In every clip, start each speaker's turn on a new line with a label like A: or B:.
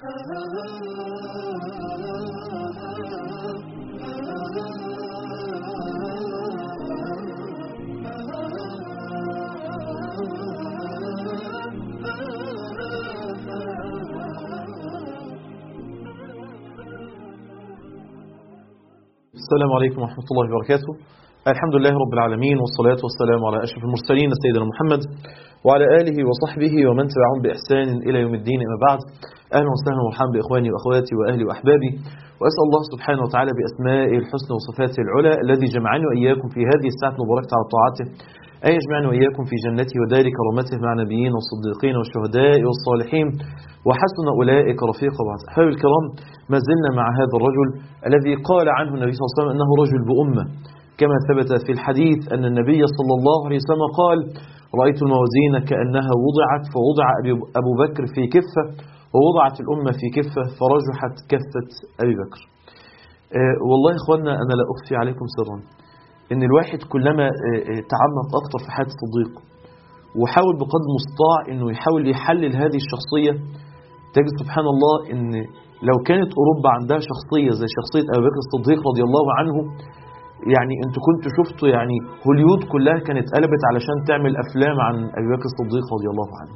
A: السلام عليكم ورحمة الله وبركاته الحمد لله رب العالمين والصلاة والسلام على أشرف المرسلين سيدنا محمد وعلى آله وصحبه ومن تبعهم بإحسان إلى يوم الدين أما بعد أهلا وسهلا ومرحبا بإخواني وأخواتي وأهلي وأحبابي وأسأل الله سبحانه وتعالى بأسمائه الحسنى وصفاته العلى الذي جمعني وإياكم في هذه الساعة المباركة على طاعته أن يجمعنا وإياكم في جنته ودار كرامته مع نبيين والصديقين والشهداء والصالحين وحسن أولئك رفيقا بعد أحبابي الكرام ما زلنا مع هذا الرجل الذي قال عنه النبي صلى الله عليه وسلم أنه رجل بأمة كما ثبت في الحديث أن النبي صلى الله عليه وسلم قال رأيت الموازين كأنها وضعت فوضع أبو بكر في كفة ووضعت الأمة في كفة فرجحت كفة أبي بكر أه والله إخواننا أنا لا أخفي عليكم سرا إن الواحد كلما أه تعمق أكثر في حياة الصديق وحاول بقدر المستطاع إنه يحاول يحلل هذه الشخصية تجد سبحان الله إن لو كانت أوروبا عندها شخصية زي شخصية أبي بكر الصديق رضي الله عنه يعني انتوا كنتوا شفتوا يعني هوليود كلها كانت قلبت علشان تعمل افلام عن ابي بكر الصديق رضي الله عنه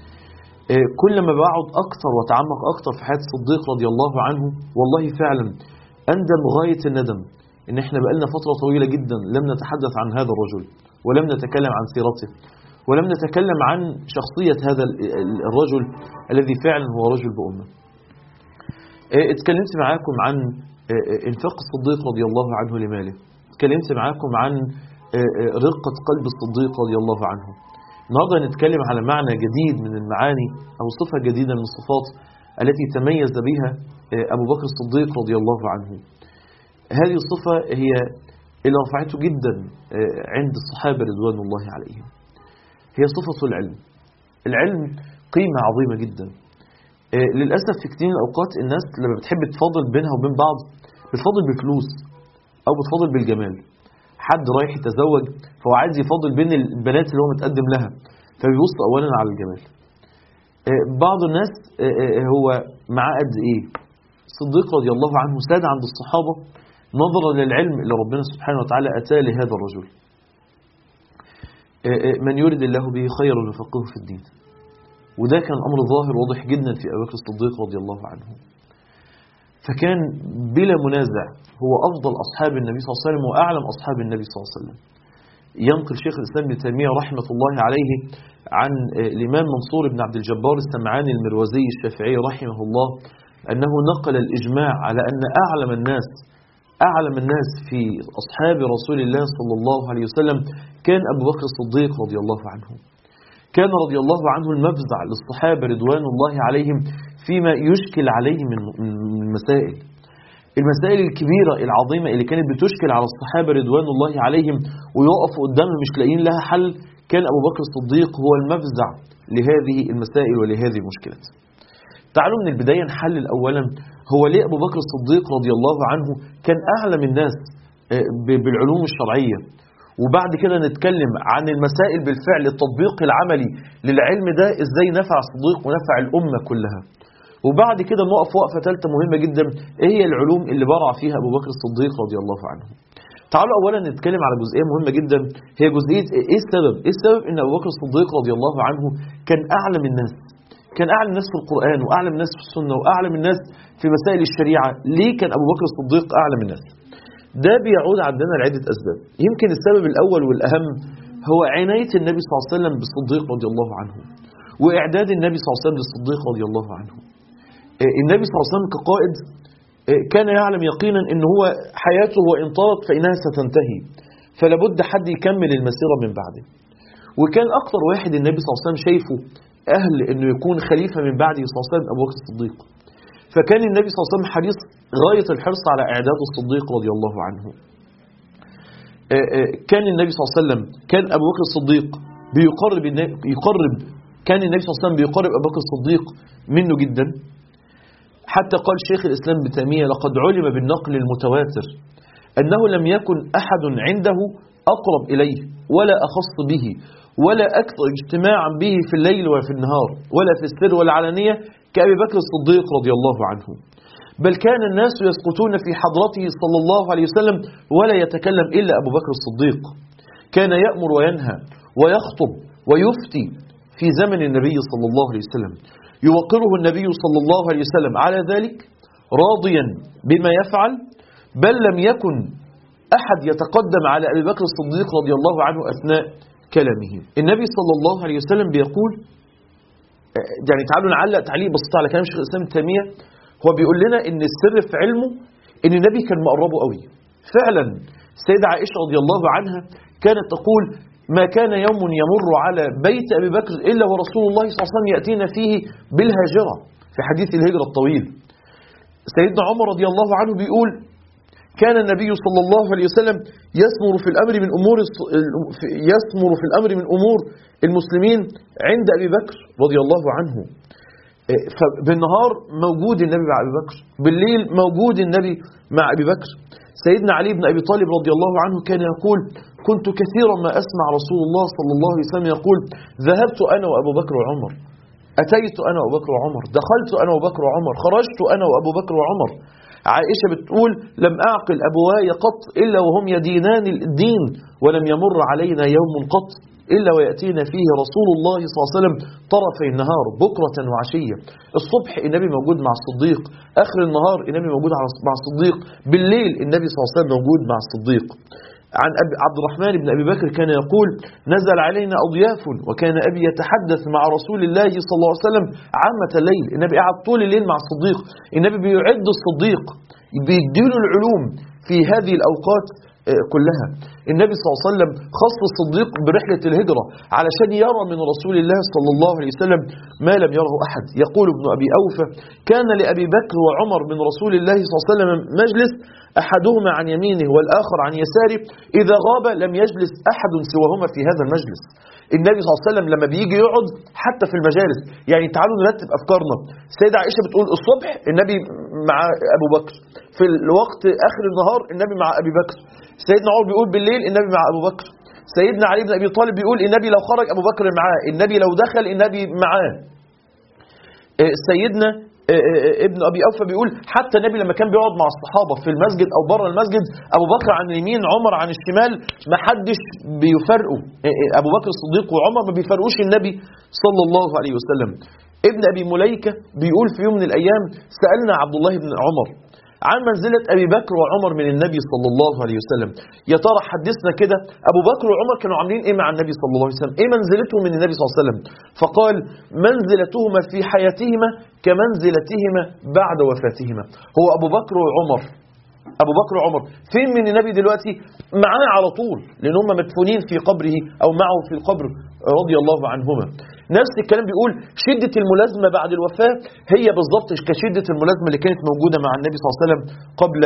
A: كل ما بقعد اكتر واتعمق اكتر في حياه الصديق رضي الله عنه والله فعلا اندم غايه الندم ان احنا بقالنا فتره طويله جدا لم نتحدث عن هذا الرجل ولم نتكلم عن سيرته ولم نتكلم عن شخصيه هذا الرجل الذي فعلا هو رجل بامه اتكلمت معاكم عن انفاق الصديق رضي الله عنه لماله اتكلمت معاكم عن رقة قلب الصديق رضي الله عنه النهاردة هنتكلم على معنى جديد من المعاني أو صفة جديدة من الصفات التي تميز بها أبو بكر الصديق رضي الله عنه هذه الصفة هي اللي رفعته جدا عند الصحابة رضوان الله عليهم هي صفة العلم العلم قيمة عظيمة جدا للأسف في كتير من الأوقات الناس لما بتحب تفاضل بينها وبين بعض بتفاضل بالفلوس أو بتفاضل بالجمال حد رايح يتزوج فهو عايز يفاضل بين البنات اللي هو متقدم لها فبيبص أولا على الجمال بعض الناس هو معاه قد إيه الصديق رضي الله عنه ساد عند الصحابة نظرا للعلم اللي ربنا سبحانه وتعالى أتاه لهذا الرجل من يرد الله به خيرا يفقهه في الدين وده كان أمر ظاهر واضح جدا في أبي بكر الصديق رضي الله عنه فكان بلا منازع هو أفضل أصحاب النبي صلى الله عليه وسلم وأعلم أصحاب النبي صلى الله عليه وسلم ينقل شيخ الإسلام ابن تيمية رحمة الله عليه عن الإمام منصور بن عبد الجبار السمعاني المروزي الشافعي رحمه الله أنه نقل الإجماع على أن أعلم الناس أعلم الناس في أصحاب رسول الله صلى الله عليه وسلم كان أبو بكر الصديق رضي الله عنه كان رضي الله عنه المفزع للصحابة رضوان الله عليهم فيما يشكل عليه من المسائل المسائل الكبيرة العظيمة اللي كانت بتشكل على الصحابة رضوان الله عليهم ويقفوا قدامها مش لاقيين لها حل كان أبو بكر الصديق هو المفزع لهذه المسائل ولهذه المشكلات تعالوا من البداية نحلل أولا هو ليه أبو بكر الصديق رضي الله عنه كان أعلم الناس بالعلوم الشرعية وبعد كده نتكلم عن المسائل بالفعل التطبيق العملي للعلم ده ازاي نفع الصديق ونفع الأمة كلها وبعد كده نقف وقفة ثالثة مهمة جدا ايه هي العلوم اللي برع فيها أبو بكر الصديق رضي الله عنه تعالوا أولا نتكلم على جزئية مهمة جدا هي جزئية ايه السبب ايه السبب ان أبو بكر الصديق رضي الله عنه كان أعلم الناس كان أعلم الناس في القرآن وأعلم الناس في السنة وأعلم الناس في مسائل الشريعة ليه كان أبو بكر الصديق أعلم الناس ده بيعود عندنا لعدة أسباب يمكن السبب الأول والأهم هو عناية النبي صلى الله عليه وسلم بالصديق رضي الله عنه وإعداد النبي صلى الله عليه وسلم للصديق رضي الله عنه النبي صلى الله عليه وسلم كقائد كان يعلم يقينا أن هو حياته وإن طالت فإنها ستنتهي فلا بد حد يكمل المسيرة من بعده وكان أكثر واحد النبي صلى الله عليه وسلم شايفه أهل أنه يكون خليفة من بعده صلى الله عليه وسلم أبو بكر الصديق فكان النبي صلى الله عليه وسلم حريص غاية الحرص على إعداد الصديق رضي الله عنه كان النبي صلى الله عليه وسلم كان أبو بكر الصديق بيقرب يقرب كان النبي صلى الله عليه وسلم بيقرب أبو بكر الصديق منه جدا حتى قال شيخ الإسلام ابن تيمية لقد علم بالنقل المتواتر أنه لم يكن أحد عنده أقرب إليه ولا أخص به ولا أكثر اجتماعا به في الليل وفي النهار ولا في السر ولا علانية كأبي بكر الصديق رضي الله عنه بل كان الناس يسقطون في حضرته صلى الله عليه وسلم ولا يتكلم إلا أبو بكر الصديق كان يأمر وينهى ويخطب ويفتي في زمن النبي صلى الله عليه وسلم يوقره النبي صلى الله عليه وسلم على ذلك راضيا بما يفعل بل لم يكن أحد يتقدم على أبي بكر الصديق رضي الله عنه أثناء كلامه النبي صلى الله عليه وسلم بيقول يعني تعالوا نعلق تعليق بسيط على كلام شيخ الإسلام ابن تيمية هو بيقول لنا ان السر في علمه ان النبي كان مقربه قوي فعلا السيدة عائشة رضي الله عنها كانت تقول ما كان يوم يمر على بيت أبي بكر إلا ورسول الله صلى الله عليه وسلم يأتينا فيه بالهاجرة في حديث الهجرة الطويل سيدنا عمر رضي الله عنه بيقول كان النبي صلى الله عليه وسلم يثمر في الأمر من أمور يثمر في الأمر من أمور المسلمين عند أبي بكر رضي الله عنه فبالنهار موجود النبي مع أبي بكر بالليل موجود النبي مع أبي بكر سيدنا علي بن أبي طالب رضي الله عنه كان يقول كنت كثيرا ما أسمع رسول الله صلى الله عليه وسلم يقول ذهبت أنا وأبو بكر وعمر أتيت أنا وأبو بكر وعمر دخلت أنا وأبو بكر وعمر خرجت أنا وأبو بكر وعمر عائشة بتقول لم أعقل أبواي قط إلا وهم يدينان الدين ولم يمر علينا يوم قط إلا ويأتينا فيه رسول الله صلى الله عليه وسلم طرفي النهار بكرة وعشية الصبح النبي موجود مع الصديق آخر النهار النبي موجود مع الصديق بالليل النبي صلى الله عليه وسلم موجود مع الصديق عن أبي عبد الرحمن بن أبي بكر كان يقول نزل علينا أضياف وكان أبي يتحدث مع رسول الله صلى الله عليه وسلم عامة الليل النبي قعد طول الليل مع الصديق النبي بيعد الصديق بيديله العلوم في هذه الأوقات كلها النبي صلى الله عليه وسلم خص الصديق برحلة الهجرة علشان يرى من رسول الله صلى الله عليه وسلم ما لم يره أحد يقول ابن أبي أوفى كان لأبي بكر وعمر من رسول الله صلى الله عليه وسلم مجلس أحدهما عن يمينه والآخر عن يساره إذا غاب لم يجلس أحد سواهما في هذا المجلس النبي صلى الله عليه وسلم لما بيجي يقعد حتى في المجالس يعني تعالوا نرتب أفكارنا السيدة عائشة بتقول الصبح النبي مع أبو بكر في الوقت آخر النهار النبي مع أبي بكر سيدنا عمر بيقول بالليل النبي مع أبو بكر سيدنا علي بن أبي طالب بيقول النبي لو خرج أبو بكر معاه النبي لو دخل النبي معاه سيدنا ابن أبي أوفى بيقول حتى النبي لما كان بيقعد مع الصحابة في المسجد أو بره المسجد أبو بكر عن اليمين عمر عن الشمال ما حدش بيفرقوا أبو بكر الصديق وعمر ما بيفرقوش النبي صلى الله عليه وسلم ابن أبي مليكة بيقول في يوم من الأيام سألنا عبد الله بن عمر عن منزلة أبي بكر وعمر من النبي صلى الله عليه وسلم يا ترى حدثنا كده أبو بكر وعمر كانوا عاملين إيه مع النبي صلى الله عليه وسلم إيه منزلتهم من النبي صلى الله عليه وسلم فقال منزلتهما في حياتهما كمنزلتهما بعد وفاتهما هو أبو بكر وعمر أبو بكر وعمر فين من النبي دلوقتي معاه على طول لأن هم مدفونين في قبره أو معه في القبر رضي الله عنهما نفس الكلام بيقول شدة الملازمة بعد الوفاة هي بالضبط كشدة الملازمة اللي كانت موجودة مع النبي صلى الله عليه وسلم قبل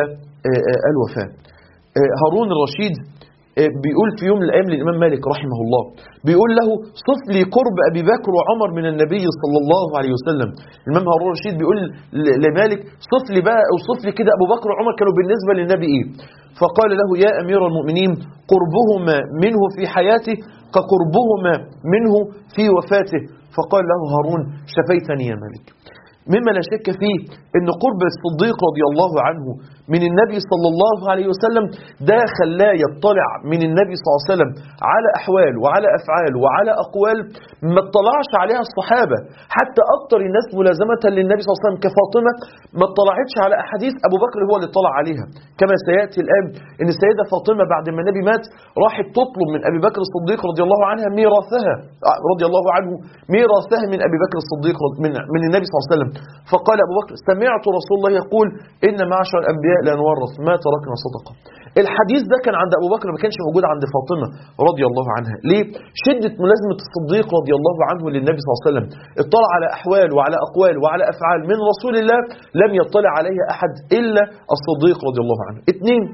A: الوفاة هارون الرشيد بيقول في يوم من الأيام للإمام مالك رحمه الله بيقول له صف لي قرب أبي بكر وعمر من النبي صلى الله عليه وسلم الإمام هارون الرشيد بيقول لمالك صف لي بقى أو صف لي كده أبو بكر وعمر كانوا بالنسبة للنبي إيه فقال له يا أمير المؤمنين قربهما منه في حياته كقربهما منه في وفاته فقال له هارون شفيتني يا مالك مما لا شك فيه ان قرب الصديق رضي الله عنه من النبي صلى الله عليه وسلم ده خلاه يطلع من النبي صلى الله عليه وسلم على أحوال وعلى أفعال وعلى أقوال ما اطلعش عليها الصحابة حتى أكتر الناس ملازمة للنبي صلى الله عليه وسلم كفاطمة ما اطلعتش على أحاديث أبو بكر هو اللي اطلع عليها كما سيأتي الآن أن السيدة فاطمة بعد ما النبي مات راحت تطلب من أبي بكر الصديق رضي الله عنها ميراثها رضي الله عنه ميراثها من أبي بكر الصديق من, من النبي صلى الله عليه وسلم فقال أبو بكر سمعت رسول الله يقول إن معشر الأنبياء لا نورث ما تركنا صدقة الحديث ده كان عند أبو بكر ما كانش موجود عند فاطمة رضي الله عنها ليه؟ شدة ملازمة الصديق رضي الله عنه للنبي صلى الله عليه وسلم اطلع على أحوال وعلى أقوال وعلى أفعال من رسول الله لم يطلع عليها أحد إلا الصديق رضي الله عنه اثنين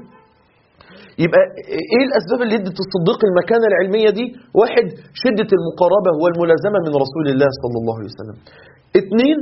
A: يبقى ايه الاسباب اللي ادت الصديق المكانه العلميه دي واحد شده المقاربه والملازمه من رسول الله صلى الله عليه وسلم اثنين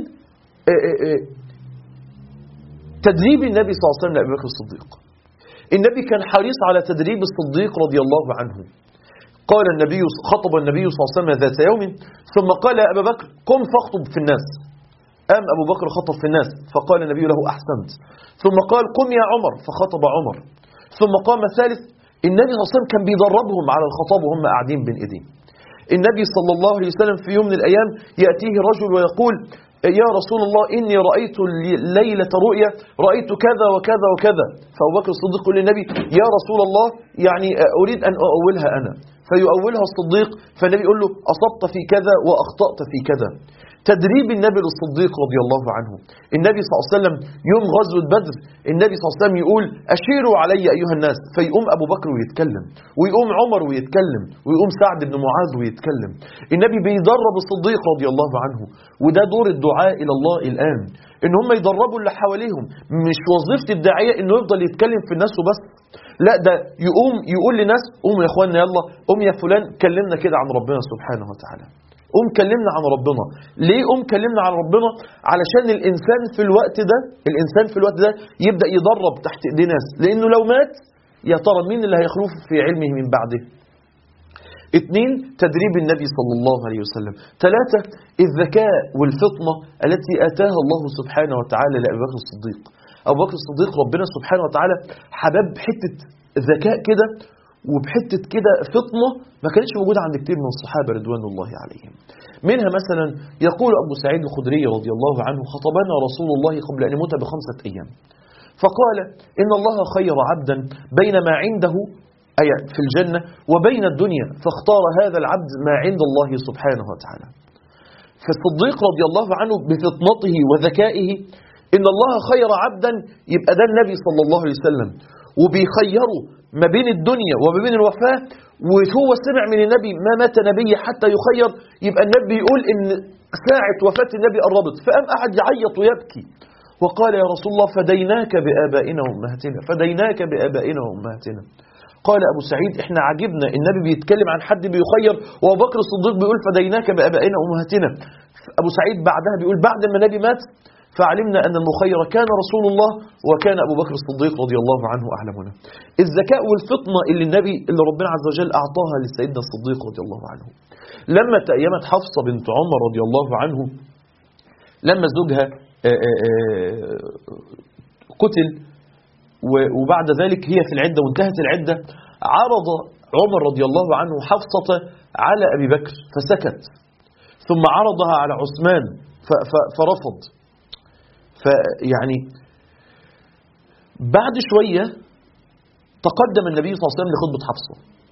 A: تدريب النبي صلى الله عليه وسلم لأبي بكر الصديق النبي كان حريص على تدريب الصديق رضي الله عنه قال النبي خطب النبي صلى الله عليه وسلم ذات يوم ثم قال يا أبا بكر قم فاخطب في الناس قام أبو بكر خطب في الناس فقال النبي له أحسنت ثم قال قم يا عمر فخطب عمر ثم قام ثالث النبي صلى الله عليه وسلم كان بيدربهم على الخطاب وهم قاعدين بين ايديه النبي صلى الله عليه وسلم في يوم من الأيام يأتيه رجل ويقول يا رسول الله إني رأيت ليلة رؤيا رأيت كذا وكذا وكذا فأبو بكر الصديق يقول للنبي يا رسول الله يعني أريد أن أؤولها أنا فيؤولها الصديق فالنبي يقول له أصبت في كذا وأخطأت في كذا تدريب النبي للصديق رضي الله عنه النبي صلى الله عليه وسلم يوم غزوة بدر النبي صلى الله عليه وسلم يقول أشيروا علي أيها الناس فيقوم أبو بكر ويتكلم ويقوم عمر ويتكلم ويقوم سعد بن معاذ ويتكلم النبي بيدرب الصديق رضي الله عنه وده دور الدعاء إلى الله الآن إن هم يدربوا اللي حواليهم مش وظيفة الداعية إنه يفضل يتكلم في الناس وبس لا ده يقوم يقول لناس قوموا يا اخوانا يلا قوم يا فلان كلمنا كده عن ربنا سبحانه وتعالى قوم كلمنا عن ربنا ليه قوم كلمنا عن ربنا علشان الإنسان في الوقت ده الإنسان في الوقت ده يبدأ يدرب تحت إيدي ناس لأنه لو مات يا ترى مين اللي هيخلف في علمه من بعده اثنين تدريب النبي صلى الله عليه وسلم ثلاثة الذكاء والفطنة التي آتاها الله سبحانه وتعالى لأبي بكر الصديق أبو بكر الصديق ربنا سبحانه وتعالى حباب حتة ذكاء كده وبحتة كده فطنة ما كانتش موجودة عند كتير من الصحابة رضوان الله عليهم منها مثلا يقول أبو سعيد الخدري رضي الله عنه خطبنا رسول الله قبل أن يموت بخمسة أيام فقال إن الله خير عبدا بين ما عنده أي في الجنة وبين الدنيا فاختار هذا العبد ما عند الله سبحانه وتعالى فالصديق رضي الله عنه بفطنته وذكائه إن الله خير عبدا يبقى ده النبي صلى الله عليه وسلم وبيخيره ما بين الدنيا وما بين الوفاة وهو سمع من النبي ما مات نبي حتى يخير يبقى النبي يقول إن ساعة وفاة النبي قربت فقام قعد يعيط ويبكي وقال يا رسول الله فديناك بآبائنا وأمهاتنا فديناك بآبائنا وأمهاتنا قال أبو سعيد إحنا عجبنا النبي بيتكلم عن حد بيخير وأبو بكر الصديق بيقول فديناك بآبائنا وأمهاتنا أبو سعيد بعدها بيقول بعد ما النبي مات فعلمنا أن المخير كان رسول الله وكان أبو بكر الصديق رضي الله عنه أعلمنا الذكاء والفطنة اللي النبي اللي ربنا عز وجل أعطاها لسيدنا الصديق رضي الله عنه لما تأيمت حفصة بنت عمر رضي الله عنه لما زوجها قتل وبعد ذلك هي في العدة وانتهت العدة عرض عمر رضي الله عنه حفصة على أبي بكر فسكت ثم عرضها على عثمان فرفض فيعني بعد شوية تقدم النبي صلى الله عليه وسلم لخطبة حفصة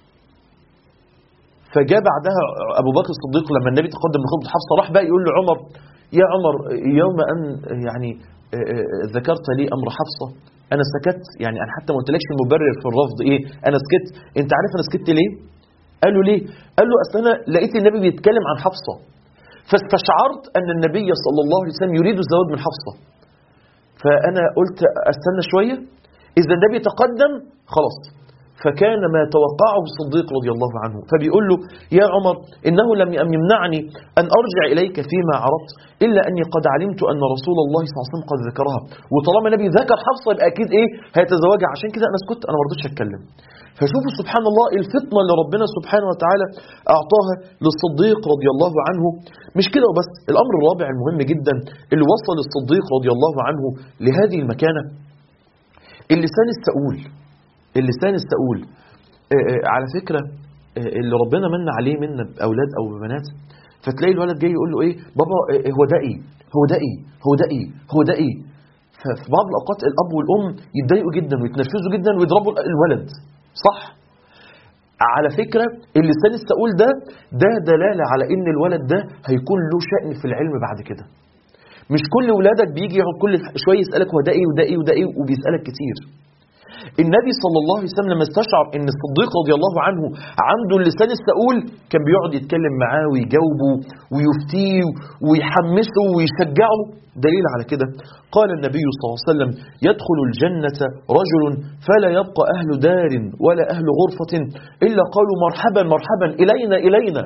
A: فجاء بعدها أبو بكر الصديق لما النبي تقدم لخطبة حفصة راح بقى يقول لعمر يا عمر يوم أن يعني ذكرت لي أمر حفصة أنا سكت يعني أنا حتى ما قلتلكش المبرر في الرفض إيه أنا سكت أنت عارف أنا سكت ليه قال له ليه قال له أصل أنا لقيت النبي بيتكلم عن حفصة فاستشعرت أن النبي صلى الله عليه وسلم يريد الزواج من حفصة فأنا قلت أستنى شوية إذا النبي تقدم خلاص فكان ما توقعه الصديق رضي الله عنه فبيقول له يا عمر إنه لم يمنعني أن أرجع إليك فيما عرضت إلا أني قد علمت أن رسول الله صلى الله عليه وسلم قد ذكرها وطالما النبي ذكر حفصة يبقى أكيد إيه هيتزوجها عشان كده أنا سكت أنا ما رضيتش أتكلم فشوفوا سبحان الله الفطنة اللي ربنا سبحانه وتعالى أعطاها للصديق رضي الله عنه مش كده وبس الأمر الرابع المهم جدا اللي وصل الصديق رضي الله عنه لهذه المكانة اللسان السؤول اللسان السؤول على فكرة اللي ربنا من عليه منا بأولاد أو ببنات فتلاقي الولد جاي يقول له إيه بابا هو ده إيه هو ده إيه هو ده إيه هو ده إيه ففي بعض الأوقات الأب والأم يتضايقوا جدا ويتنرفزوا جدا ويضربوا الولد صح على فكرة اللسان السؤول ده ده دلالة على ان الولد ده هيكون له شأن في العلم بعد كده مش كل ولادك بيجي يقعد كل شوية يسألك هو ده ايه وده ايه وده ايه وبيسألك كتير النبي صلى الله عليه وسلم لما استشعر ان الصديق رضي الله عنه عنده اللسان السؤول كان بيقعد يتكلم معاه ويجاوبه ويفتيه ويحمسه ويشجعه دليل على كده قال النبي صلى الله عليه وسلم يدخل الجنة رجل فلا يبقى أهل دار ولا أهل غرفة إلا قالوا مرحبا مرحبا إلينا إلينا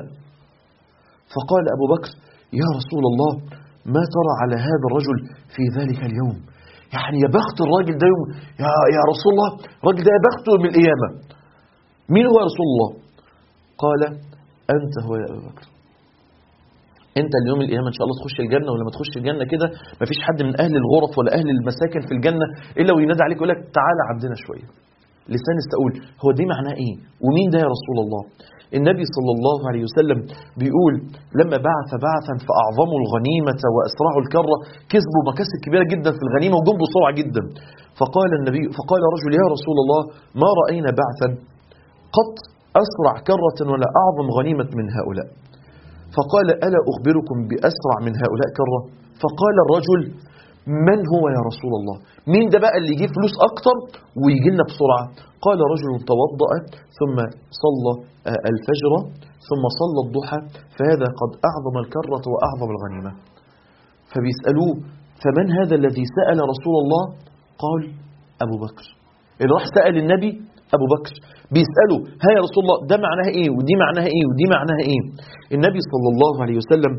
A: فقال أبو بكر يا رسول الله ما ترى على هذا الرجل في ذلك اليوم يعني يا بخت الراجل ده يوم يا, يا رسول الله الراجل ده يا بخته من القيامة مين هو يا رسول الله قال أنت هو يا أبو بكر انت اليوم القيامه ان شاء الله تخش الجنه ولما تخش الجنه كده مفيش حد من اهل الغرف ولا اهل المساكن في الجنه الا وينادي عليك يقول لك تعالى عبدنا شويه لسان استقول هو دي معناه ايه ومين ده يا رسول الله النبي صلى الله عليه وسلم بيقول لما بعث بعثا فأعظموا الغنيمة وأسرعوا الكرة كسبوا مكاسب كبيرة جدا في الغنيمة وجم بسرعة جدا فقال النبي فقال رجل يا رسول الله ما رأينا بعثا قط أسرع كرة ولا أعظم غنيمة من هؤلاء فقال ألا أخبركم بأسرع من هؤلاء كرة فقال الرجل من هو يا رسول الله مين ده بقى اللي يجيب فلوس أكتر ويجي لنا بسرعة قال رجل توضأ ثم صلى آه، الفجر ثم صلى الضحى فهذا قد أعظم الكرة وأعظم الغنيمة فبيسألوه فمن هذا الذي سأل رسول الله قال أبو بكر اللي راح سأل النبي أبو بكر بيسأله ها يا رسول الله ده معناها إيه ودي معناها إيه ودي معناها إيه النبي صلى الله عليه وسلم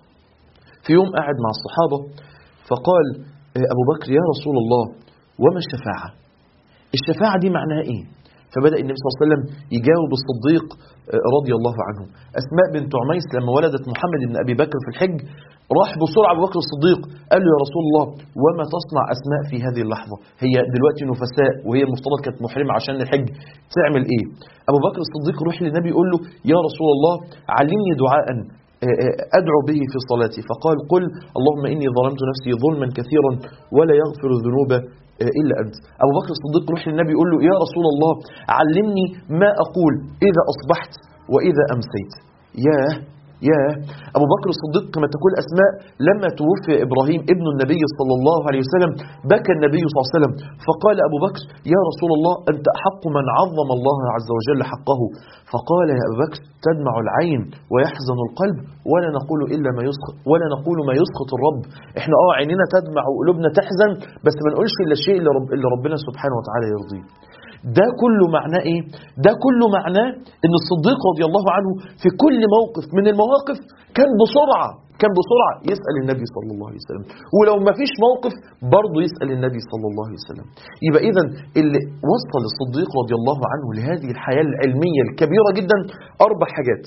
A: في يوم قاعد مع الصحابة فقال آه، أبو بكر يا رسول الله وما الشفاعة الشفاعة دي معناها إيه فبدأ النبي صلى الله عليه وسلم يجاوب الصديق آه، رضي الله عنه أسماء بنت عميس لما ولدت محمد بن أبي بكر في الحج راح بسرعة أبو بكر الصديق قال له يا رسول الله وما تصنع أسماء في هذه اللحظة هي دلوقتي نفساء وهي المفترض كانت محرمة عشان الحج تعمل إيه أبو بكر الصديق يروح للنبي يقول له يا رسول الله علمني دعاء آه، آه، أدعو به في صلاتي فقال قل اللهم إني ظلمت نفسي ظلما كثيرا ولا يغفر الذنوب آه، إلا أنت أبو بكر الصديق يروح للنبي يقول له يا رسول الله علمني ما أقول إذا أصبحت وإذا أمسيت ياه ياه أبو بكر الصديق كما تقول أسماء لما توفي إبراهيم ابن النبي صلى الله عليه وسلم بكى النبي صلى الله عليه وسلم فقال أبو بكر يا رسول الله أنت أحق من عظم الله عز وجل حقه فقال يا أبو بكر تدمع العين ويحزن القلب ولا نقول إلا ما يسخط ولا نقول ما يسخط الرب احنا اه عيننا تدمع وقلوبنا تحزن بس ما نقولش إلا الشيء اللي, رب اللي ربنا سبحانه وتعالى يرضيه ده كله معناه ايه ده كله معناه ان الصديق رضي الله عنه في كل موقف من المواقف كان بسرعة كان بسرعة يسأل النبي صلى الله عليه وسلم ولو ما فيش موقف برضه يسأل النبي صلى الله عليه وسلم يبقى إذا اللي وصل الصديق رضي الله عنه لهذه الحياة العلمية الكبيرة جدا أربع حاجات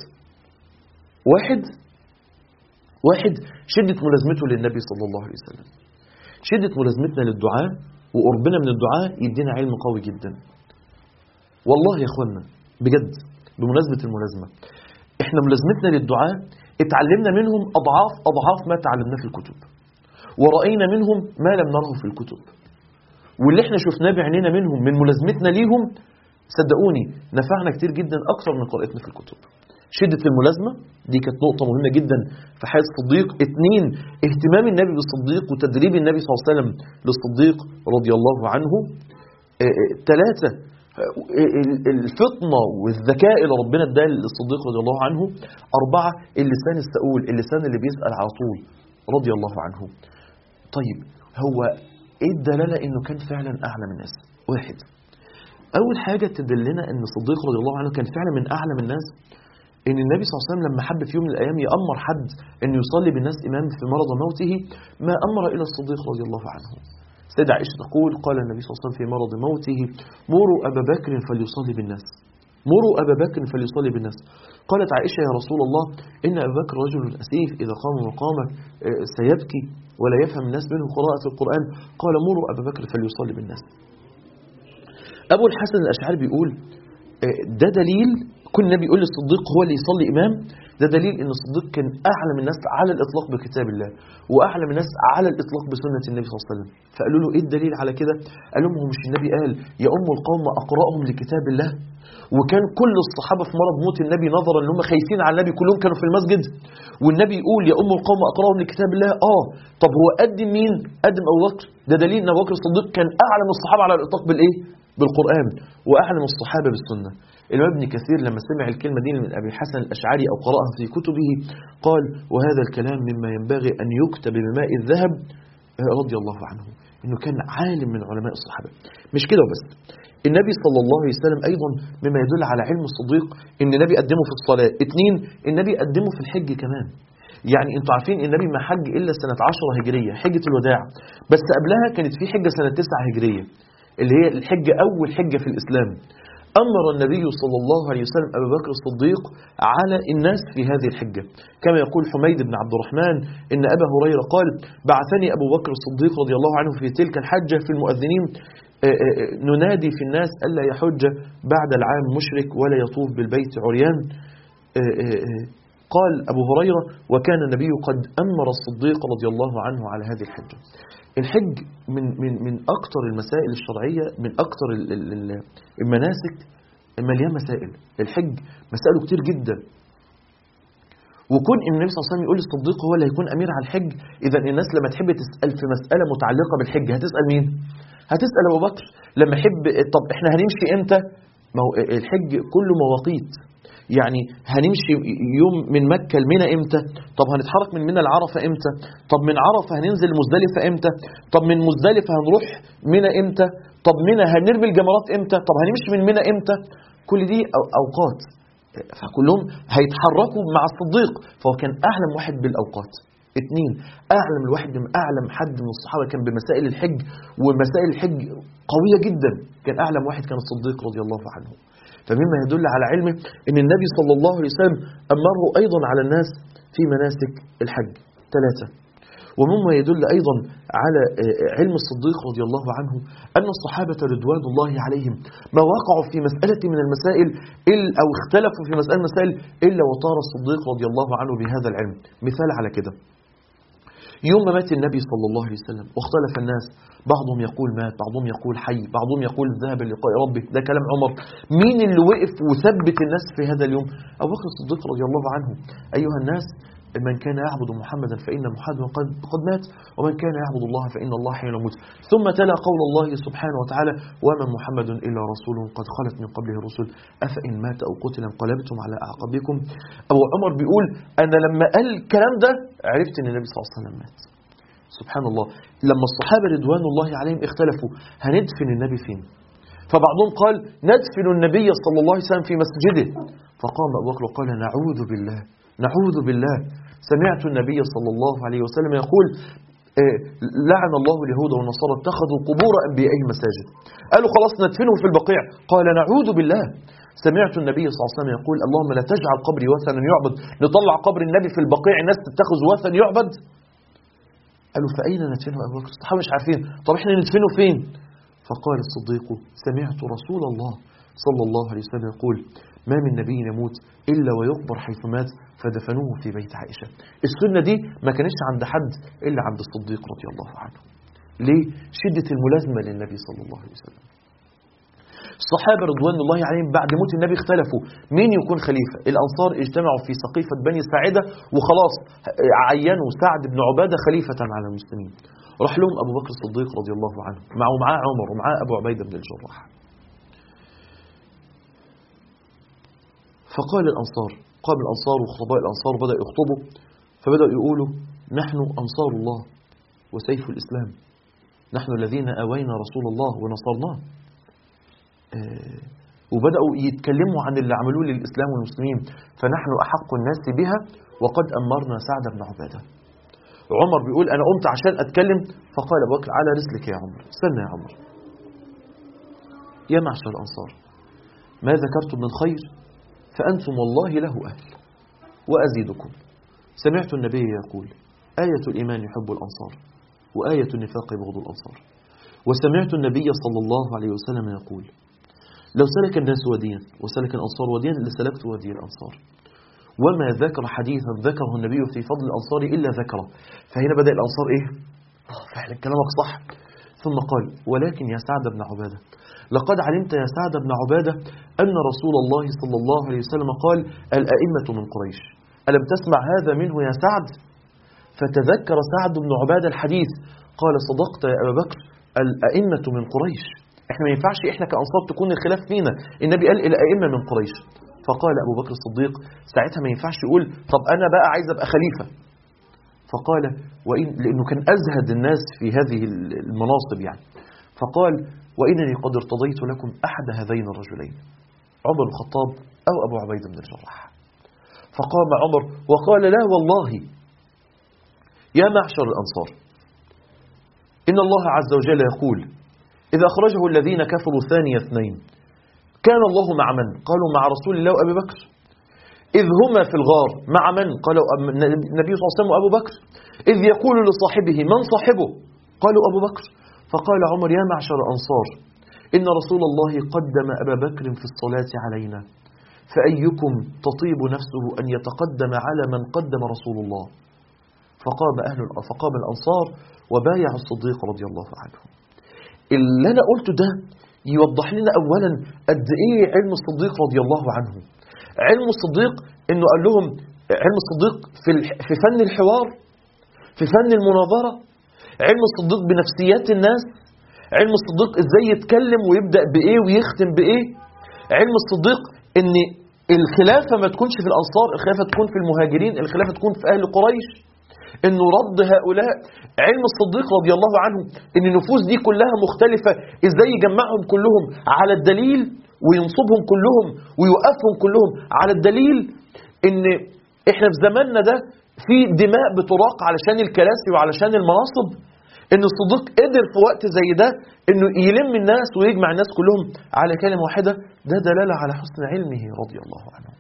A: واحد واحد شدة ملازمته للنبي صلى الله عليه وسلم شدة ملازمتنا للدعاء وقربنا من الدعاء يدينا علم قوي جدا والله يا اخوانا بجد بمناسبة الملازمة احنا ملازمتنا للدعاء اتعلمنا منهم اضعاف اضعاف ما تعلمناه في الكتب ورأينا منهم ما لم نره في الكتب واللي احنا شفناه بعينينا منهم من ملازمتنا ليهم صدقوني نفعنا كتير جدا اكثر من قراءتنا في الكتب شدة الملازمة دي كانت نقطة مهمة جدا في حياة الصديق اثنين اهتمام النبي بالصديق وتدريب النبي صلى الله عليه وسلم للصديق رضي الله عنه ثلاثة الفطنة والذكاء اللي ربنا اداه للصديق رضي الله عنه أربعة اللسان السؤول اللسان اللي بيسأل على طول رضي الله عنه طيب هو ايه الدلالة انه كان فعلا اعلم الناس واحد اول حاجة تدلنا ان الصديق رضي الله عنه كان فعلا من اعلم الناس ان النبي صلى الله عليه وسلم لما حب في يوم من الايام يامر حد ان يصلي بالناس امام في مرض موته ما امر الا الصديق رضي الله عنه سيدة عائشة تقول قال النبي صلى الله عليه وسلم في مرض موته مروا أبا بكر فليصلي بالناس مروا أبا بكر فليصلي بالناس قالت عائشة يا رسول الله إن أبا بكر رجل أسيف إذا قام مقامه سيبكي ولا يفهم الناس منه قراءة القرآن قال مروا أبا بكر فليصلي بالناس أبو الحسن الأشعري بيقول ده دليل كل النبي يقول للصديق هو اللي يصلي إمام ده دليل ان الصديق كان اعلم الناس على الاطلاق بكتاب الله واعلم الناس على الاطلاق بسنه النبي صلى الله عليه وسلم فقالوا له ايه الدليل على كده قال لهم هو مش النبي قال يا ام القوم اقراهم لكتاب الله وكان كل الصحابه في مرض موت النبي نظرا ان هم خايفين على النبي كلهم كانوا في المسجد والنبي يقول يا ام القوم اقراهم لكتاب الله اه طب هو قدم مين قدم ابو بكر ده دليل ان ابو بكر الصديق كان اعلم الصحابه على الاطلاق بالايه بالقران واعلم الصحابه بالسنه الإمام ابن كثير لما سمع الكلمة دي من أبي الحسن الأشعري أو قرأها في كتبه قال وهذا الكلام مما ينبغي أن يكتب بماء الذهب رضي الله عنه إنه كان عالم من علماء الصحابة مش كده وبس النبي صلى الله عليه وسلم أيضا مما يدل على علم الصديق إن النبي قدمه في الصلاة اثنين النبي قدمه في الحج كمان يعني انتوا عارفين النبي ما حج إلا سنة 10 هجرية حجة الوداع بس قبلها كانت في حجة سنة 9 هجرية اللي هي الحجة أول حجة في الإسلام أمر النبي صلى الله عليه وسلم أبا بكر الصديق على الناس في هذه الحجة كما يقول حميد بن عبد الرحمن إن أبا هريرة قال بعثني أبو بكر الصديق رضي الله عنه في تلك الحجة في المؤذنين آه، آه، آه، ننادي في الناس ألا يحج بعد العام مشرك ولا يطوف بالبيت عريان آه، آه، آه، قال أبو هريرة وكان النبي قد أمر الصديق رضي الله عنه على هذه الحجة الحج من من من أكثر المسائل الشرعية من أكثر ال- ال- ال- المناسك مليان مسائل الحج مسائله كتير جدا وكون ان النبي صلى الله عليه وسلم يقول للصديق هو اللي هيكون امير على الحج اذا الناس لما تحب تسال في مساله متعلقه بالحج هتسال مين هتسال ابو بكر لما يحب طب احنا هنمشي امتى ما هو الحج كله مواقيت يعني هنمشي يوم من مكة لمنى امتى طب هنتحرك من منى لعرفة امتى طب من عرفة هننزل مزدلفة امتى طب من مزدلفة هنروح منى امتى طب منى هنرمي الجمرات امتى طب هنمشي من منى امتى كل دي أو- اوقات فكلهم هيتحركوا مع الصديق فهو كان اعلم واحد بالاوقات اثنين اعلم الواحد من اعلم حد من الصحابه كان بمسائل الحج ومسائل الحج قويه جدا كان اعلم واحد كان الصديق رضي الله عنه فمما يدل على علمه ان النبي صلى الله عليه وسلم امره ايضا على الناس في مناسك الحج ثلاثه ومما يدل أيضا على آه، علم الصديق رضي الله عنه أن الصحابة رضوان الله عليهم ما وقعوا في مسألة من المسائل إل- أو اختلفوا في مسألة من المسائل إلا وطار الصديق رضي الله عنه بهذا العلم مثال على كده يوم ما مات النبي صلى الله عليه وسلم واختلف الناس بعضهم يقول مات بعضهم يقول حي بعضهم يقول ذهب للقاء ربه ده كلام عمر مين اللي وقف وثبت الناس في هذا اليوم أبو بكر الصديق رضي الله عنه أيها الناس من كان يعبد محمدا فإن محمدا قد, قد مات ومن كان يعبد الله فإن الله حي يموت ثم تلا قول الله سبحانه وتعالى وما محمد إلا رسول قد خلت من قبله الرسل أفإن مات أو قتل انقلبتم على أعقابكم أبو عمر بيقول أنا لما قال الكلام ده عرفت أن النبي صلى الله عليه وسلم مات سبحان الله لما الصحابة رضوان الله عليهم اختلفوا هندفن النبي فين فبعضهم قال ندفن النبي صلى الله عليه وسلم في مسجده فقام أبو بكر وقال نعوذ بالله نعوذ بالله سمعت النبي صلى الله عليه وسلم يقول آه، لعن الله اليهود والنصارى اتخذوا قبور أنبيائهم مساجد قالوا خلاص ندفنه في البقيع قال نعوذ بالله سمعت النبي صلى الله عليه وسلم يقول اللهم لا تجعل قبري وثنا يعبد نطلع قبر النبي في البقيع الناس تتخذ وثن يعبد قالوا فأين ندفنه أبو بكر الصحابة مش عارفين طب احنا ندفنه فين فقال الصديق سمعت رسول الله صلى الله عليه وسلم يقول ما من نبي يموت إلا ويقبر حيث مات فدفنوه في بيت عائشة السنة دي ما كانتش عند حد إلا عند الصديق رضي الله عنه ليه؟ شدة الملازمة للنبي صلى الله عليه وسلم الصحابة رضوان الله عليهم بعد موت النبي اختلفوا مين يكون خليفة الأنصار اجتمعوا في سقيفة بني ساعدة وخلاص عينوا سعد بن عبادة خليفة على المسلمين راح لهم أبو بكر الصديق رضي الله عنه معه معاه عمر ومعاه أبو عبيدة بن الجراح فقال الأنصار قام الأنصار وخطباء الأنصار بدأوا يخطبوا فبدأوا يقولوا نحن أنصار الله وسيف الإسلام نحن الذين آوينا رسول الله ونصرناه آه، وبدأوا يتكلموا عن اللي عملوه للإسلام والمسلمين فنحن أحق الناس بها وقد أمرنا سعد بن عبادة عمر بيقول أنا قمت عشان أتكلم فقال أبو بكر على رسلك يا عمر استنى يا عمر يا معشر الأنصار ما ذكرتم من خير فأنتم والله له أهل وأزيدكم سمعت النبي يقول آية الإيمان يحب الأنصار وآية النفاق يبغض الأنصار وسمعت النبي صلى الله عليه وسلم يقول لو سلك الناس وديا وسلك الأنصار وديا لسلكت ودي الأنصار وما ذكر حديثا ذكره النبي في فضل الأنصار إلا ذكره فهنا بدأ الأنصار إيه آه، فعلا كلامك صح ثم قال ولكن يا سعد بن عبادة لقد علمت يا سعد بن عبادة أن رسول الله صلى الله عليه وسلم قال الأئمة من قريش ألم تسمع هذا منه يا سعد فتذكر سعد بن عبادة الحديث قال صدقت يا أبا بكر الأئمة من قريش احنا ما ينفعش احنا كأنصار تكون الخلاف فينا النبي قال الأئمة من قريش فقال أبو بكر الصديق ساعتها ما ينفعش يقول طب أنا بقى عايز أبقى خليفة فقال وإن لأنه كان أزهد الناس في هذه المناصب يعني فقال وإنني قد ارتضيت لكم أحد هذين الرجلين عمر بن الخطاب أو أبو عبيدة بن الجراح فقام عمر وقال لا والله يا معشر الأنصار إن الله عز وجل يقول إذا أخرجه الذين كفروا ثاني اثنين كان الله مع من قالوا مع رسول الله وأبي بكر إذ هما في الغار مع من قالوا النبي صلى الله عليه وسلم وأبو بكر إذ يقول لصاحبه من صاحبه قالوا أبو بكر فقال عمر يا معشر الأنصار إن رسول الله قدم أبا بكر في الصلاة علينا فأيكم تطيب نفسه أن يتقدم على من قدم رسول الله فقام أهل فقام الأنصار وبايع الصديق رضي الله عنه اللي أنا قلته ده يوضح لنا أولا قد إيه علم الصديق رضي الله عنه علم الصديق إنه قال لهم علم الصديق في في فن الحوار في فن المناظرة علم الصديق بنفسيات الناس علم الصديق ازاي يتكلم ويبدأ بإيه ويختم بإيه علم الصديق ان الخلافة ما تكونش في الأنصار الخلافة تكون في المهاجرين الخلافة تكون في أهل قريش انه رد هؤلاء علم الصديق رضي الله عنه ان النفوس دي كلها مختلفة ازاي يجمعهم كلهم على الدليل وينصبهم كلهم ويوقفهم كلهم على الدليل ان احنا في زماننا ده في دماء بتراق علشان الكراسي وعلشان المناصب ان الصديق قدر في وقت زي ده انه يلم الناس ويجمع الناس كلهم على كلمة واحدة ده دلالة على حسن علمه رضي الله عنه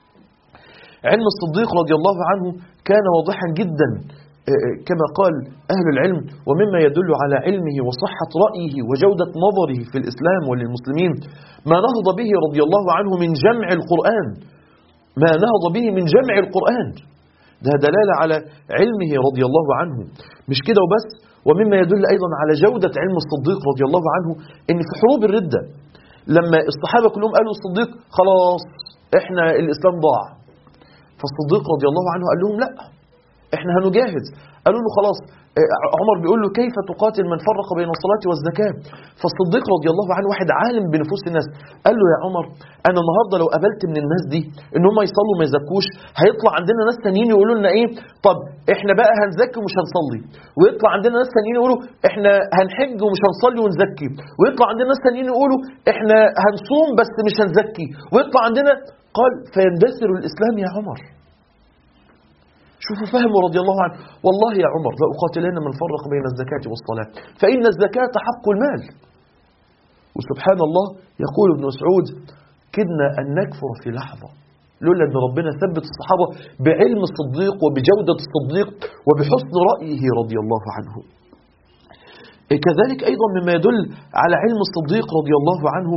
A: علم الصديق رضي الله عنه كان واضحا جدا كما قال أهل العلم ومما يدل على علمه وصحة رأيه وجودة نظره في الإسلام وللمسلمين ما نهض به رضي الله عنه من جمع القرآن ما نهض به من جمع القرآن ده دلالة على علمه رضي الله عنه مش كده وبس ومما يدل أيضا على جودة علم الصديق رضي الله عنه إن في حروب الردة لما الصحابة كلهم قالوا الصديق خلاص احنا الإسلام ضاع فالصديق رضي الله عنه قال لهم لا احنا هنجاهد قالوا له خلاص عمر بيقول له كيف تقاتل من فرق بين الصلاة والزكاة فالصديق رضي الله عنه واحد عالم بنفوس الناس قال له يا عمر انا النهارده لو قابلت من الناس دي ان هم يصلوا ما يزكوش هيطلع عندنا ناس تانيين يقولوا لنا ايه طب احنا بقى هنزكي ومش هنصلي ويطلع عندنا ناس تانيين يقولوا احنا هنحج ومش هنصلي ونزكي ويطلع عندنا ناس تانيين يقولوا احنا هنصوم بس مش هنزكي ويطلع عندنا قال فيندثر الاسلام يا عمر شوفوا فهمه رضي الله عنه والله يا عمر لأقاتلن من فرق بين الزكاة والصلاة فإن الزكاة حق المال وسبحان الله يقول ابن مسعود كدنا أن نكفر في لحظة لولا أن ربنا ثبت الصحابة بعلم الصديق وبجودة الصديق وبحسن رأيه رضي الله عنه كذلك أيضا مما يدل على علم الصديق رضي الله عنه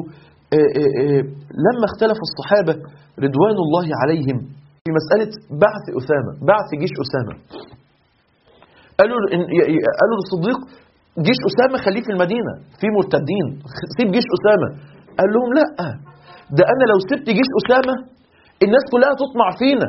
A: لما اختلف الصحابة رضوان الله عليهم في مسألة بعث أسامة بعث جيش أسامة قالوا قالوا للصديق جيش أسامة خليه في المدينة في مرتدين سيب جيش أسامة قال لهم لا ده أنا لو سبت جيش أسامة الناس كلها تطمع فينا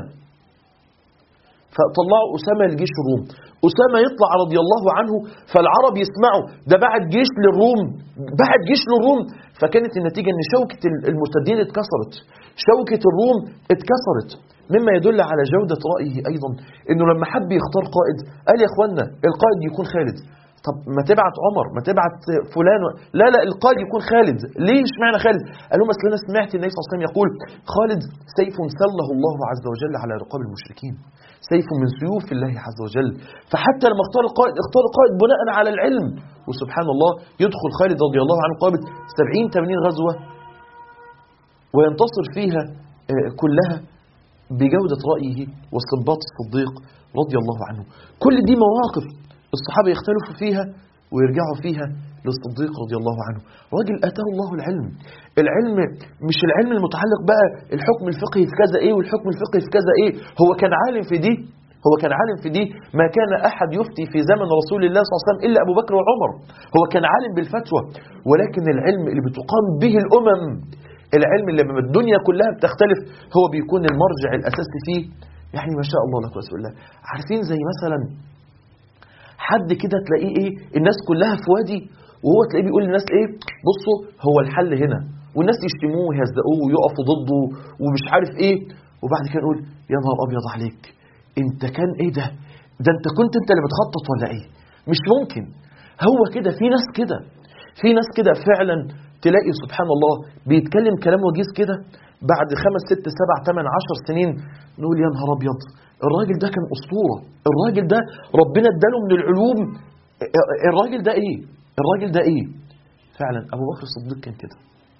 A: فطلعوا أسامة لجيش الروم أسامة يطلع رضي الله عنه فالعرب يسمعوا ده بعد جيش للروم بعد جيش للروم فكانت النتيجة أن شوكة المرتدين اتكسرت شوكة الروم اتكسرت مما يدل على جودة رأيه أيضا أنه لما حب يختار قائد قال يا أخوانا القائد يكون خالد طب ما تبعت عمر ما تبعت فلان لا لا القائد يكون خالد ليه اشمعنى خالد قال لهم اصل انا سمعت النبي صلى الله عليه وسلم يقول خالد سيف سله الله عز وجل على رقاب المشركين سيف من سيوف الله عز وجل فحتى لما اختار القائد اختار القائد بناء على العلم وسبحان الله يدخل خالد رضي الله عنه قابل 70 80 غزوه وينتصر فيها كلها بجودة رأيه واستنباط الصديق رضي الله عنه كل دي مواقف الصحابة يختلفوا فيها ويرجعوا فيها للصديق رضي الله عنه راجل أتاه الله العلم العلم مش العلم المتعلق بقى الحكم الفقهي في كذا ايه والحكم الفقهي في كذا ايه هو كان عالم في دي هو كان عالم في دي ما كان أحد يفتي في زمن رسول الله صلى الله عليه وسلم إلا أبو بكر وعمر هو كان عالم بالفتوى ولكن العلم اللي بتقام به الأمم العلم اللي لما الدنيا كلها بتختلف هو بيكون المرجع الأساسي فيه يعني ما شاء الله لا قوه الا بالله عارفين زي مثلا حد كده تلاقيه ايه الناس كلها في وادي وهو تلاقيه بيقول للناس ايه بصوا هو الحل هنا والناس يشتموه ويهزقوه ويقفوا ضده ومش عارف ايه وبعد كده نقول يا نهار ابيض عليك انت كان ايه ده ده انت كنت انت اللي بتخطط ولا ايه مش ممكن هو كده في ناس كده في ناس كده فعلا تلاقي سبحان الله بيتكلم كلام وجيز كده بعد خمس ست سبع ثمان عشر سنين نقول يا نهار ابيض الراجل ده كان اسطوره الراجل ده ربنا اداله من العلوم الراجل ده ايه الراجل ده ايه فعلا ابو بكر الصديق كان كده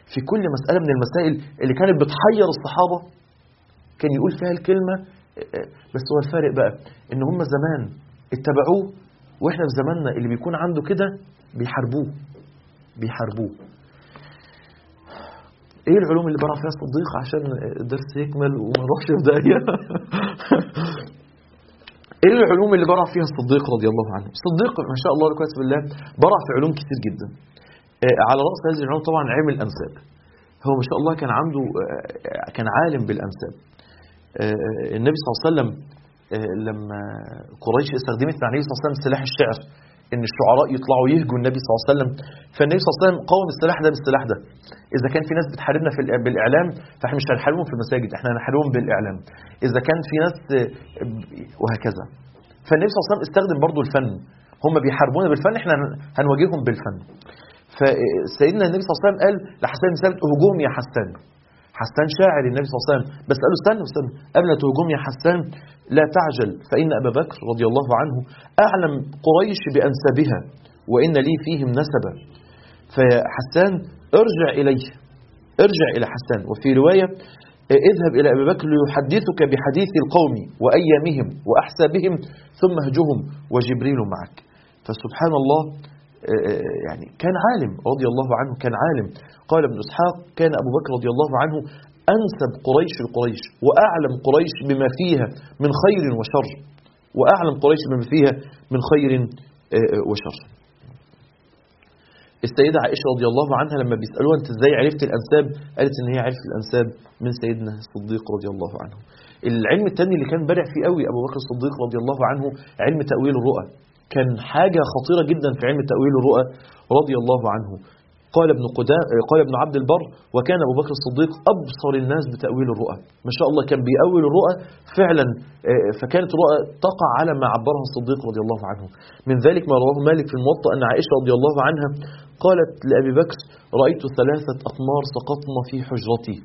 A: في كل مسألة من المسائل اللي كانت بتحير الصحابة كان يقول فيها الكلمة بس هو الفارق بقى ان هم زمان اتبعوه واحنا في زماننا اللي بيكون عنده كده بيحاربوه بيحاربوه ايه العلوم اللي برع فيها الصديق عشان الدرس يكمل وما نروحش في داهيه ايه العلوم اللي برع فيها الصديق رضي الله عنه الصديق ما شاء الله لكويس بالله برع في علوم كتير جدا آه، على راس هذه العلوم طبعا علم الانساب هو ما شاء الله كان عنده آه، كان عالم بالانساب آه، النبي صلى الله عليه وسلم آه، لما قريش استخدمت مع النبي صلى الله عليه وسلم سلاح الشعر ان الشعراء يطلعوا يهجوا النبي صلى الله عليه وسلم فالنبي صلى الله عليه وسلم قاوم السلاح ده بالسلاح ده اذا كان في ناس بتحاربنا في الإع- بالاعلام فاحنا مش هنحاربهم في المساجد احنا هنحاربهم بالاعلام اذا كان في ناس آه، وهكذا فالنبي صلى الله عليه وسلم استخدم برضو الفن هم بيحاربونا بالفن احنا هن- هنواجههم بالفن فسيدنا النبي صلى الله عليه وسلم قال لحسان بن ثابت اهجوم يا حسان حسان شاعر النبي صلى الله عليه وسلم بس قال له استنى استنى قبل ما تهجم يا حسان لا تعجل فإن أبا بكر رضي الله عنه أعلم قريش بأنسابها وإن لي فيهم نسبا فحسان ارجع إليه ارجع إلى حسان وفي رواية اه، اذهب إلى أبي بكر ليحدثك بحديث القوم وأيامهم وأحسابهم ثم اهجهم وجبريل معك فسبحان الله اه، يعني كان عالم رضي الله عنه كان عالم قال ابن إسحاق كان أبو بكر رضي الله عنه أنسب قريش لقريش وأعلم قريش بما فيها من خير وشر وأعلم قريش بما فيها من خير اه، وشر السيدة عائشة رضي الله عنها لما بيسألوها أنت إزاي عرفت الأنساب قالت إن هي عرفت الأنساب من سيدنا الصديق رضي الله عنه العلم الثاني اللي كان بارع فيه قوي أبو بكر الصديق رضي الله عنه علم تأويل الرؤى كان حاجة خطيرة جدا في علم تأويل الرؤى رضي الله عنه قال ابن قدام قال ابن عبد البر وكان ابو بكر الصديق ابصر الناس بتاويل الرؤى ما شاء الله كان بيأول الرؤى فعلا آه، فكانت الرؤى تقع على ما عبرها الصديق رضي الله عنه من ذلك ما رواه مالك في الموطأ ان عائشه رضي الله عنها قالت لابي بكر رايت ثلاثه اقمار سقطن في حجرتي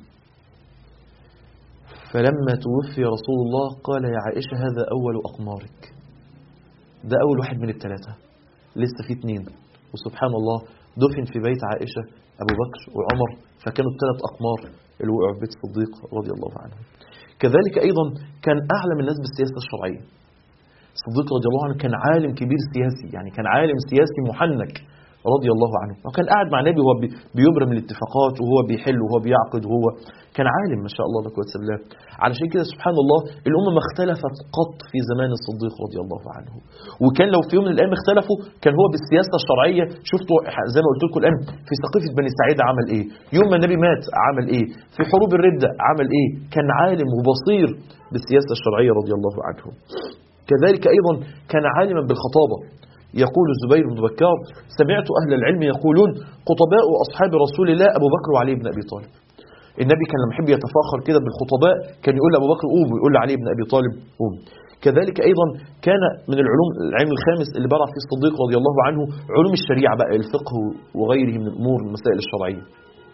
A: فلما توفي رسول الله قال يا عائشه هذا اول اقمارك ده اول واحد من الثلاثه لسه في اثنين وسبحان الله دفن في بيت عائشة أبو بكر وعمر فكانوا الثلاث أقمار اللي وقعوا في بيت الصديق رضي الله عنه كذلك أيضا كان أعلم الناس بالسياسة الشرعية الصديق رضي الله عنه كان عالم كبير سياسي يعني كان عالم سياسي محنك رضي الله عنه وكان قاعد مع النبي وهو بي- بيبرم الاتفاقات وهو بيحل وهو بيعقد وهو كان عالم ما شاء الله لا قوه الا بالله علشان كده سبحان الله الامه ما اختلفت قط في زمان الصديق رضي الله عنه وكان لو في يوم من الايام اختلفوا كان هو بالسياسه الشرعيه شفتوا زي ما قلت لكم الان في سقيفه بني سعيده عمل ايه يوم ما النبي مات عمل ايه في حروب الرده عمل ايه كان عالم وبصير بالسياسه الشرعيه رضي الله عنه كذلك أيضا كان عالما بالخطابة يقول الزبير بن بكار سمعت أهل العلم يقولون خطباء أصحاب رسول الله أبو بكر وعلي بن أبي طالب النبي كان لما يحب يتفاخر كده بالخطباء كان يقول لأبو بكر قوم ويقول لعلي بن أبي طالب قوم كذلك أيضا كان من العلوم العلم الخامس اللي برع فيه الصديق رضي الله عنه علوم الشريعة بقى الفقه وغيره من الأمور المسائل الشرعية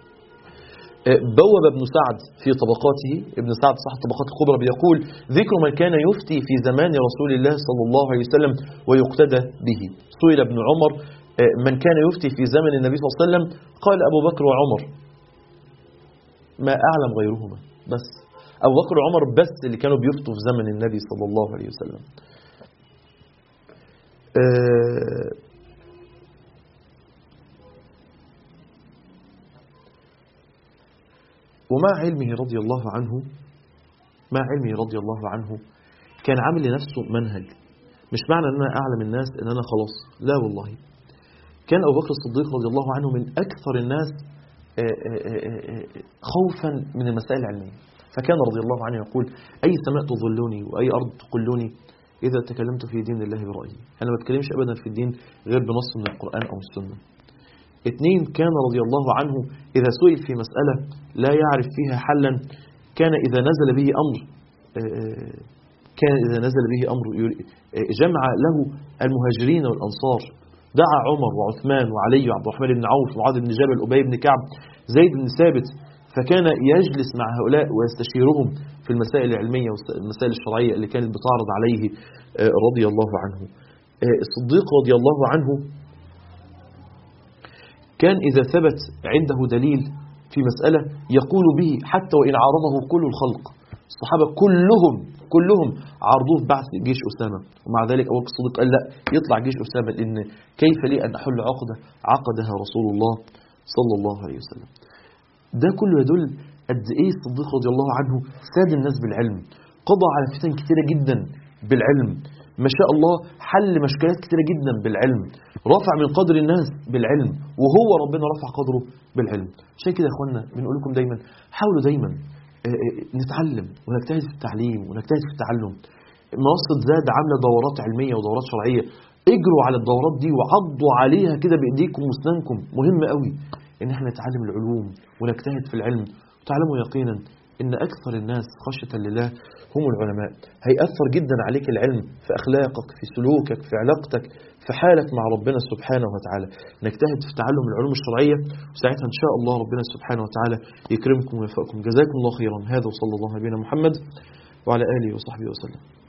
A: بوب ابن سعد في طبقاته ابن سعد صاحب الطبقات الكبرى بيقول ذكر من كان يفتي في زمان رسول الله صلى الله عليه وسلم ويقتدى به سئل ابن عمر آه، من كان يفتي في زمن النبي صلى الله عليه وسلم قال أبو بكر وعمر ما أعلم غيرهما بس أبو بكر وعمر بس اللي كانوا بيفتوا في زمن النبي صلى الله عليه وسلم آه، ومع علمه رضي الله عنه مع علمه رضي الله عنه كان عامل لنفسه منهج مش معنى ان انا اعلم الناس ان انا خلاص لا والله كان ابو بكر الصديق رضي الله عنه من اكثر الناس آه، آه، آه، خوفا من المسائل العلميه فكان رضي الله عنه يقول اي سماء تظلني واي ارض تقلني اذا تكلمت في دين الله برايي انا ما بتكلمش ابدا في الدين غير بنص من القران او السنه اثنين كان رضي الله عنه إذا سئل في مسألة لا يعرف فيها حلا كان إذا نزل به أمر آه، كان إذا نزل به أمر ير- آه، جمع له المهاجرين والأنصار دعا عمر وعثمان وعلي وعبد الرحمن بن عوف ومعاذ بن جبل أبي بن كعب زيد بن ثابت فكان يجلس مع هؤلاء ويستشيرهم في المسائل العلمية والمسائل الشرعية اللي كانت بتعرض عليه آه، رضي الله عنه آه، الصديق رضي الله عنه كان إذا ثبت عنده دليل في مسألة يقول به حتى وإن عارضه كل الخلق الصحابة كلهم كلهم عرضوه بعث جيش أسامة ومع ذلك أبو بكر الصديق قال لا يطلع جيش أسامة لأن كيف لي أن أحل عقدة عقدها رسول الله صلى الله عليه وسلم ده كله يدل قد إيه الصديق رضي الله عنه ساد الناس بالعلم قضى على فتن كتيرة جدا بالعلم ما شاء الله حل مشكلات كتيرة جدا بالعلم رفع من قدر الناس بالعلم وهو ربنا رفع قدره بالعلم عشان كده يا اخوانا بنقول لكم دايما حاولوا دايما آه، آه، نتعلم ونجتهد في التعليم ونجتهد في التعلم منصة زاد عاملة دورات علمية ودورات شرعية اجروا على الدورات دي وعضوا عليها كده بايديكم واسنانكم مهم قوي ان احنا نتعلم العلوم ونجتهد في العلم وتعلموا يقينا ان اكثر الناس خشية لله هم العلماء هيأثر جدا عليك العلم في اخلاقك في سلوكك في علاقتك في حالك مع ربنا سبحانه وتعالى نجتهد في تعلم العلوم الشرعية وساعتها ان شاء الله ربنا سبحانه وتعالى يكرمكم ويوفقكم جزاكم الله خيرا هذا وصلى الله على نبينا محمد وعلى اله وصحبه وسلم